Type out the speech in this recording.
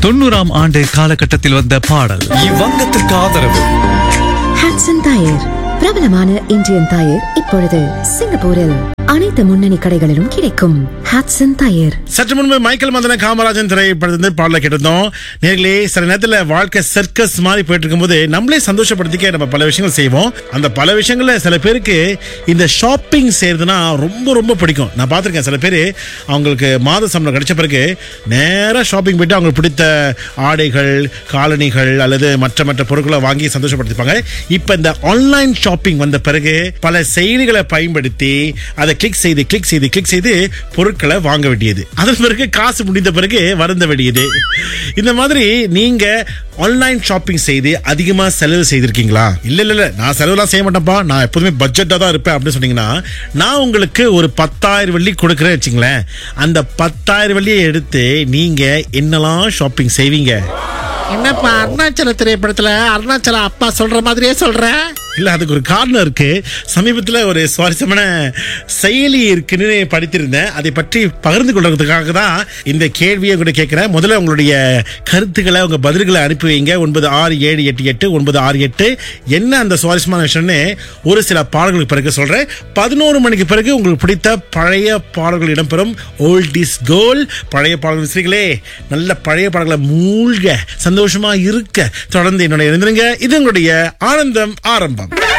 தொண்ணூறாம் ஆண்டு காலகட்டத்தில் வந்த பாடல் இவ்வங்கத்திற்கு ஆதரவு ஹாட்சன் டயர் பிரபலமான இந்தியன் டயர் இப்பொழுது சிங்கப்பூரில் அனைத்து முன்னணி கடைகளிலும் கிடைக்கும் ஹாட்சன் டயர் சற்று முன்பு மைக்கேல் மந்தன காமராஜன் திரைப்படத்திலிருந்து பாடல கேட்டிருந்தோம் நேர்களே சில நேரத்துல வாழ்க்கை சர்க்கஸ் மாதிரி போயிட்டு இருக்கும்போது நம்மளே சந்தோஷப்படுத்திக்க நம்ம பல விஷயங்கள் செய்வோம் அந்த பல விஷயங்கள்ல சில பேருக்கு இந்த ஷாப்பிங் செய்யறதுனா ரொம்ப ரொம்ப பிடிக்கும் நான் பார்த்திருக்கேன் சில பேர் அவங்களுக்கு மாத சம்பளம் கிடைச்ச பிறகு நேரா ஷாப்பிங் போயிட்டு அவங்களுக்கு பிடித்த ஆடைகள் காலணிகள் அல்லது மற்ற மற்ற பொருட்களை வாங்கி சந்தோஷப்படுத்திப்பாங்க இப்ப இந்த ஆன்லைன் ஷாப்பிங் வந்த பிறகு பல செயலிகளை பயன்படுத்தி அதை கிளிக் செய்து கிளிக் செய்து கிளிக் செய்து பொருட்களை வாங்க வேண்டியது அதன் பிறகு காசு முடிந்த பிறகு வருந்த வேண்டியது இந்த மாதிரி நீங்க ஆன்லைன் ஷாப்பிங் செய்து அதிகமா செலவு செய்திருக்கீங்களா இல்ல இல்ல இல்ல நான் செலவுலாம் செய்ய மாட்டேன்ப்பா நான் எப்போதுமே பட்ஜெட்டா தான் இருப்பேன் அப்படின்னு சொன்னீங்கன்னா நான் உங்களுக்கு ஒரு பத்தாயிரம் வெள்ளி கொடுக்குறேன் வச்சுங்களேன் அந்த பத்தாயிரம் வெள்ளியை எடுத்து நீங்க என்னெல்லாம் ஷாப்பிங் செய்வீங்க என்னப்பா அருணாச்சல திரைப்படத்துல அருணாச்சல அப்பா சொல்ற மாதிரியே சொல்ற இல்ல அதுக்கு ஒரு காரணம் இருக்கு சமீபத்துல ஒரு சுவாரஸ்யமான செயலி இருக்குன்னு படித்திருந்தேன் அதை பற்றி பகிர்ந்து கொள்றதுக்காக தான் இந்த கேள்வியை கூட கேட்கிறேன் முதல்ல உங்களுடைய கருத்துக்களை உங்க பதில்களை அனுப்பி வைங்க ஒன்பது ஆறு ஏழு எட்டு எட்டு ஒன்பது ஆறு எட்டு என்ன அந்த சுவாரஸ்யமான விஷயம்னு ஒரு சில பாடல்களுக்கு பிறகு சொல்றேன் பதினோரு மணிக்கு பிறகு உங்களுக்கு பிடித்த பழைய பாடல்கள் இடம்பெறும் ஓல்ட் இஸ் கோல் பழைய பாடல்கள் விசிறிகளே நல்ல பழைய பாடல்களை மூழ்க சந்தோஷமா இருக்க தொடர்ந்து என்னுடைய இருந்துருங்க இது உங்களுடைய ஆனந்தம் ஆரம்பம்